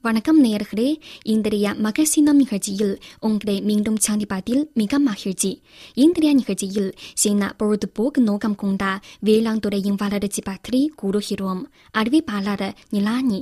வணக்கம் நேயர்களே இன்றைய மகசினம் நிகழ்ச்சியில் உங்களை மீண்டும் சந்திப்பதில் மிக மகிழ்ச்சி இன்றைய நிகழ்ச்சியில் சின்ன பொழுதுபோக்கு நோக்கம் கொண்ட வேளாண் துறையின் வளர்ச்சி பற்றி கூறுகிறோம் அறிவிப்பாளர் நிலானி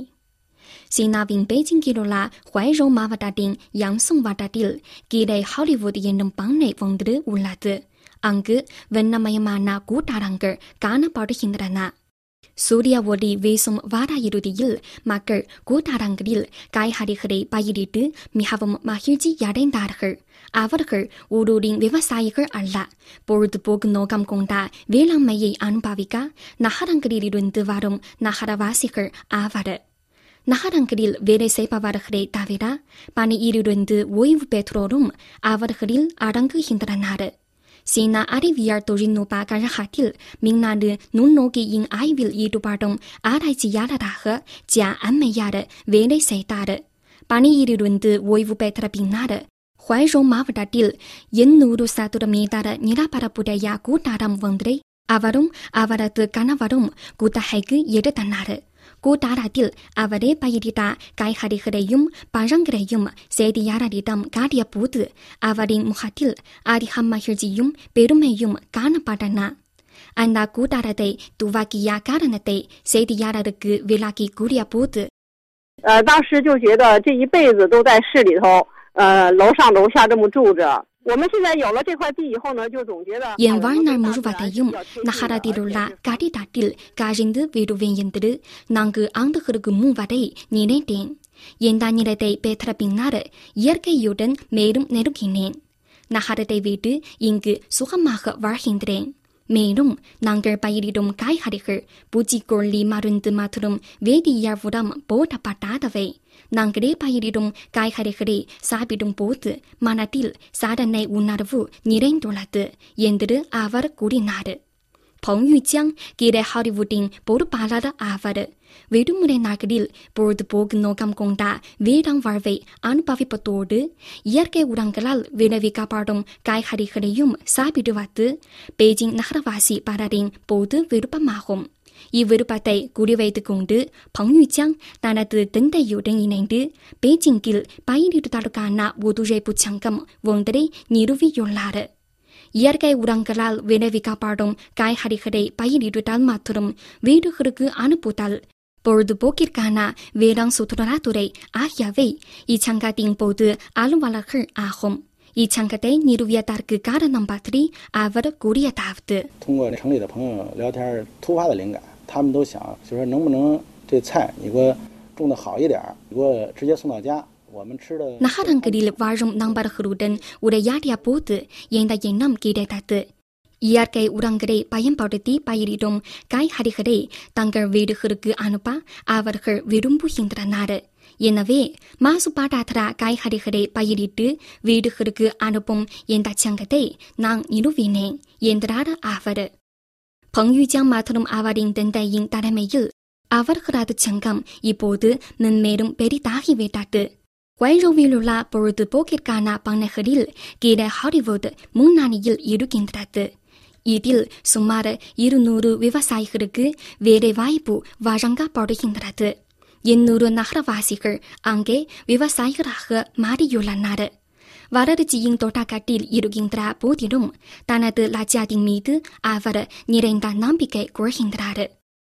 சீனாவின் பெய்ஜிங்கில் உள்ள ஹுவைரோ மாவட்டத்தின் யாங்சங் வட்டத்தில் கீழே ஹாலிவுட் என்னும் பண்ணை ஒன்று உள்ளது அங்கு வண்ணமயமான கூட்டாரங்கள் காணப்படுகின்றன சூரிய ஒளி வீசும் வார இறுதியில் மக்கள் கூட்டாரங்களில் காய்கறிகளை பயிரிட்டு மிகவும் மகிழ்ச்சி அடைந்தார்கள் அவர்கள் ஊரூரின் விவசாயிகள் அல்ல பொழுதுபோக்கு நோக்கம் கொண்ட வேளாண்மையை அனுபவிக்க நகரங்களிலிருந்து வரும் நகரவாசிகள் ஆவர் நகரங்களில் வேலை செய்பவர்களை தவிர பணியிலிருந்து ஓய்வு பெற்றோரும் அவர்களில் அடங்குகின்றனர் சீனா அறிவியல் தொழில்நுட்ப கழகத்தில் மின்னணு நுண்ணோக்கியின் ஆய்வில் ஈடுபடும் ஆராய்ச்சியாளராக ஜியா அம்மையார் வேலை செய்தார் பணியிலிருந்து ஓய்வு பெற்ற பின்னர் ஹுவைரோ மாவட்டத்தில் எண்ணூறு சதுர மீட்டர் நிலப்பரப்புடைய கூட்டாரம் ஒன்றை அவரும் அவரது கணவரும் குத்தகைக்கு எடுத்தனர் கூட்டாரத்தில் அவரே பயிரிட்ட காய்கறிகளையும் பழங்களையும் செய்தியாளரிடம் காட்டிய போது அவரின் முகத்தில் அதிக மகிழ்ச்சியும் பெருமையும் காணப்பட்டன அந்த கூட்டாரத்தை துவக்கிய காரணத்தை செய்தியாளருக்கு விளக்கி கூறிய போது 呃，当时就觉得这一辈子都在市里头，呃，楼上楼下这么住着。我们现在有了这块地以后呢，就总觉得 என் வாழ்நாள் முழுவதையும் நகரத்திலுள்ள கட்டிடத்தில் கழிந்து விடுவேன் என்று நான்கு ஆண்டுகளுக்கு முன் வரை நினைத்தேன் இந்த நிலத்தை பெற்ற பின்னர் இயற்கையுடன் மேலும் நெருங்கினேன் நகரத்தை விட்டு இங்கு சுகமாக வாழ்கின்றேன் மேலும் நாங்கள் பயிரிடும் காய்கறிகள் பூச்சிக்கொல்லி மருந்து மற்றும் வேதியியல் உரம் போடப்படாதவை நாங்களே பயிரிடும் காய்கறிகளை சாப்பிடும் போது மனத்தில் சாதனை உணர்வு நிறைந்துள்ளது என்று அவர் கூறினார் 彭玉江 கீழே ஹாலிவுட்டின் பொறுப்பாளர் ஆவர் விடுமுறை நாட்களில் பொழுதுபோக்கு நோக்கம் கொண்ட வேளாண் வாழ்வை அனுபவிப்பதோடு இயற்கை உரங்களால் விளைவிக்கப்படும் காய்கறிகளையும் சாப்பிடுவது பெய்ஜிங் நகரவாசி பலரின் பொது விருப்பமாகும் இவ்விருப்பத்தை குறிவைத்துக் கொண்டு பங்யுஜாங் தனது தந்தையுடன் இணைந்து பெய்ஜிங்கில் பயிரிடுதலுக்கான ஒத்துழைப்பு சங்கம் ஒன்றை நிறுவியுள்ளார் இயற்கை உரங்களால் விளைவிக்கப்படும் காய்கறிகளை பயிரிடுதல் மற்றும் வீடுகளுக்கு அனுப்புதல் பொழுதுபோக்கிற்கான வேளாண் சுற்றுலாத்துறை ஆகியவை இச்சங்கத்தின் போது அலுவலர்கள் ஆகும் இச்சங்கத்தை நிறுவியதற்கு காரணம் பற்றி அவர் கூறியதாவது 通过城里的朋友聊天，突发的灵感，他们都想，就说能不能这菜你给我种的好一点儿，给我直接送到家，我们吃的。 நகரங்களில் வாழும் நண்பர்களுடன் உரையாடிய போது இந்த எண்ணம் கிடைத்தது இயற்கை உரங்களை பயன்படுத்தி பயிரிடும் காய்கறிகளை தங்கள் வீடுகளுக்கு அனுப்ப அவர்கள் விரும்புகின்றனர் எனவே மாசுபாடாற்ற காய்கறிகளை பயிரிட்டு வீடுகளுக்கு அனுப்பும் இந்த சங்கத்தை நான் நிறுவினேன் என்றார் அவர் பங்யுஜாங் மற்றும் அவரின் தந்தையின் தலைமையில் அவர்களது சங்கம் இப்போது மென்மேலும் பெரிதாகிவிட்டது வைரோவில் உள்ள பொழுதுபோக்கிற்கான பண்ணைகளில் கீழே ஹாலிவுட் முன்னணியில் இருக்கின்றது இதில் சுமார் இருநூறு விவசாயிகளுக்கு வேலை வாய்ப்பு வழங்கப்படுகின்றது எண்ணூறு நகரவாசிகள் அங்கே விவசாயிகளாக மாறியுள்ளனர் வளர்ச்சியின் தொடக்கத்தில் இருக்கின்ற போதிலும் தனது லட்சியத்தின் மீது அவர் நிறைந்த நம்பிக்கை கொள்கின்றார்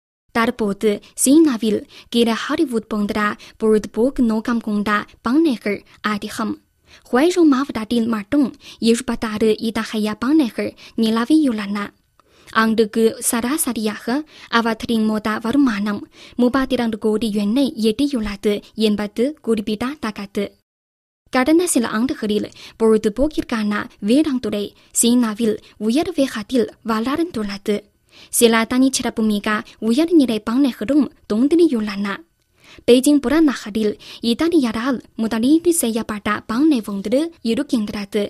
தற்போது சீனாவில் கீழ ஹாலிவுட் போன்ற பொழுதுபோக்கு நோக்கம் கொண்ட பண்ணைகள் அதிகம் ஹுவைரோ மாவட்டத்தில் மட்டும் எழுபத்தாறு இத்தகைய பண்ணைகள் நிலவியுள்ளன ஆண்டுக்கு சராசரியாக அவற்றின் மொத்த வருமானம் முப்பத்தி இரண்டு கோடி யுவனை எட்டியுள்ளது என்பது குறிப்பிடத்தக்கது கடந்த சில ஆண்டுகளில் பொழுதுபோக்கிற்கான வேளாண் துறை சீனாவில் உயர் வேகத்தில் வளர்ந்துள்ளது சில தனிச்சிறப்புமிக்க உயர்நிலை பண்ணைகளும் தோன்றியுள்ளன பெய்ஜிங் புறநகரில் இத்தாலியரால் முதலீடு செய்யப்பட்ட பண்ணை ஒன்று இருக்கின்றது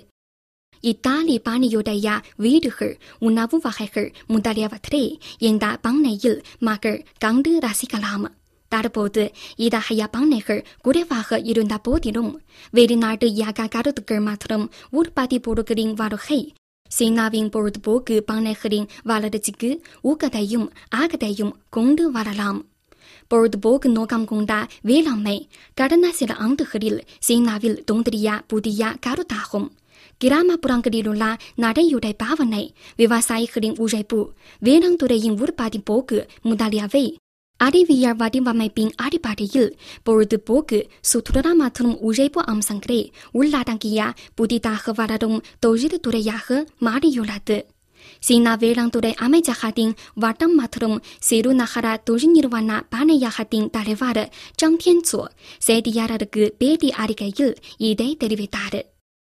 இத்தாலி பாணியுடைய வீடுகள் உணவு வகைகள் முதலியவற்றை இந்த பண்ணையில் மக்கள் கண்டு ரசிக்கலாம் தற்போது இத்தகைய பண்ணைகள் குறைவாக இருந்த போதிலும் வெளிநாட்டு யாக கருத்துக்கள் மற்றும் உற்பத்தி பொருட்களின் வருகை சீனாவின் பொழுதுபோக்கு பண்ணைகளின் வளர்ச்சிக்கு ஊக்கத்தையும் ஆகத்தையும் கொண்டு வரலாம் பொழுதுபோக்கு நோக்கம் கொண்ட வேளாண்மை கடந்த சில ஆண்டுகளில் சீனாவில் தோன்றிய புதிய கருத்தாகும் கிராமப்புறங்களிலுள்ள நடையுடை பாவனை விவசாயிகளின் உழைப்பு வேளாண்துறையின் உற்பத்தி போக்கு முதலியவை அறிவியல் வடிவமைப்பின் அடிப்படையில் பொழுதுபோக்கு சுற்றுலா மற்றும் உழைப்பு அம்சங்களை உள்ளடங்கிய புதிதாக வளரும் தொழில்துறையாக மாறியுள்ளது சீனா வேளாண்துறை அமைச்சகத்தின் வட்டம் மற்றும் சிறு நகர தொழில் நிறுவன பணியகத்தின் தலைவர் ஜங் தியன்சோ செய்தியாளருக்கு பேட்டி அறிக்கையில் இதை தெரிவித்தார்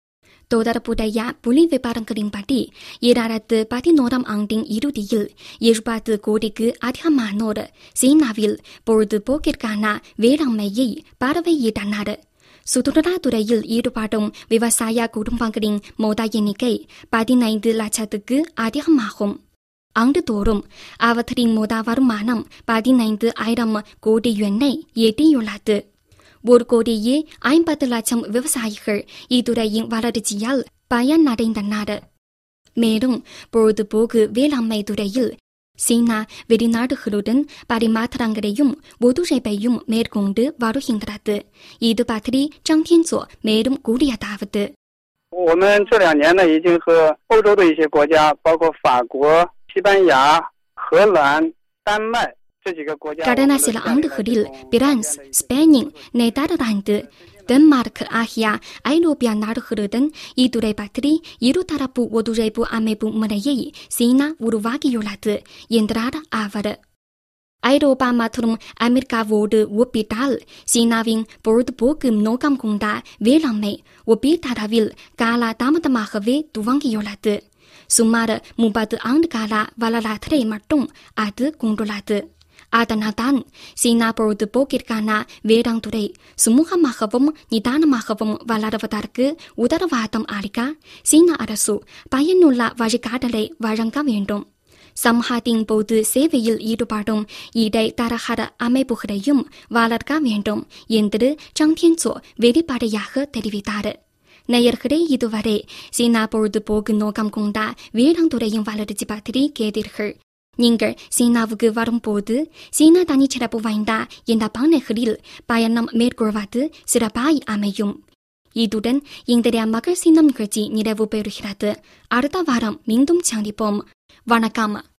தொடர்புடைய புலி விவரங்களின்படி இரண்டாயிரத்து பதினோராம் ஆண்டின் இறுதியில் இருபது கோடிக்கு அதிகமானோர் சீனாவில் பொழுதுபோக்கிற்கான வேளாண்மையை பார்வையிட்டனர் சுற்றுலாத்துறையில் ஈடுபடும் விவசாய குடும்பங்களின் மொத்த எண்ணிக்கை பதினைந்து லட்சத்துக்கு அதிகமாகும் ஆண்டுதோறும் அவற்றின் மொத்த வருமானம் பதினைந்து ஆயிரம் கோடி யுவனை எட்டியுள்ளது ஒரு கோடியே ஐம்பது லட்சம் விவசாயிகள் இத்துறையின் வளர்ச்சியால் பயனடைந்தனர் மேலும் பொழுதுபோக்கு வேளாண்மை துறையில் சீனா வெளிநாடுகளுடன் பரிமாற்றங்களையும் ஒத்துழைப்பையும் மேற்கொண்டு வருகின்றது இது பற்றி张天佐 மேலும் கூறியதாவது 我们这两年呢，已经和欧洲的一些国家，包括法国、西班牙、荷兰、丹麦这几个国家， கடந்த சில ஆண்டுகளில் பிரான்ஸ் ஸ்பெயின் நெதர்லாந்து டென்மார்க் ஆகிய ஐரோப்பிய நாடுகளுடன் இத்துறை பற்றி இருதரப்பு ஒத்துழைப்பு அமைப்பு முறையை சீனா உருவாக்கியுள்ளது என்றார் அவர் ஐரோப்பா மற்றும் அமெரிக்காவோடு ஒப்பிட்டால் சீனாவின் பொழுதுபோக்கு நோக்கம் கொண்ட வேளாண்மை ஒப்பீட்டளவில் கால தாமதமாகவே துவங்கியுள்ளது சுமார் முப்பது ஆண்டு கால வரலாற்றை மட்டும் அது கொண்டுள்ளது அதனால்தான் சீனா பொழுதுபோக்கிற்கான வேளாண்துறை சுமூகமாகவும் நிதானமாகவும் வளருவதற்கு உத்தரவாதம் அளிக்க சீன அரசு பயனுள்ள வழிகாட்டலை வழங்க வேண்டும் சமூகத்தின் போது சேவையில் ஈடுபடும் இடை தரகர அமைப்புகளையும் வளர்க்க வேண்டும் என்று ஜங் தியன்சோ வெளிப்படையாக தெரிவித்தார் நேயர்களே இதுவரை சீனா பொழுதுபோக்கு நோக்கம் கொண்ட வேளாண்துறையின் வளர்ச்சி பற்றி கேட்டீர்கள் நீங்கள் சீனாவுக்கு வரும்போது சீனா தனிச்சிறப்பு வாய்ந்த இந்த பானைகளில் பயணம் மேற்கொள்வது சிறப்பாய் அமையும் இதுடன் இன்றைய மகள் சின்னம் நிகழ்ச்சி நிறைவு பெறுகிறது அடுத்த வாரம் மீண்டும் சந்திப்போம் வணக்கம்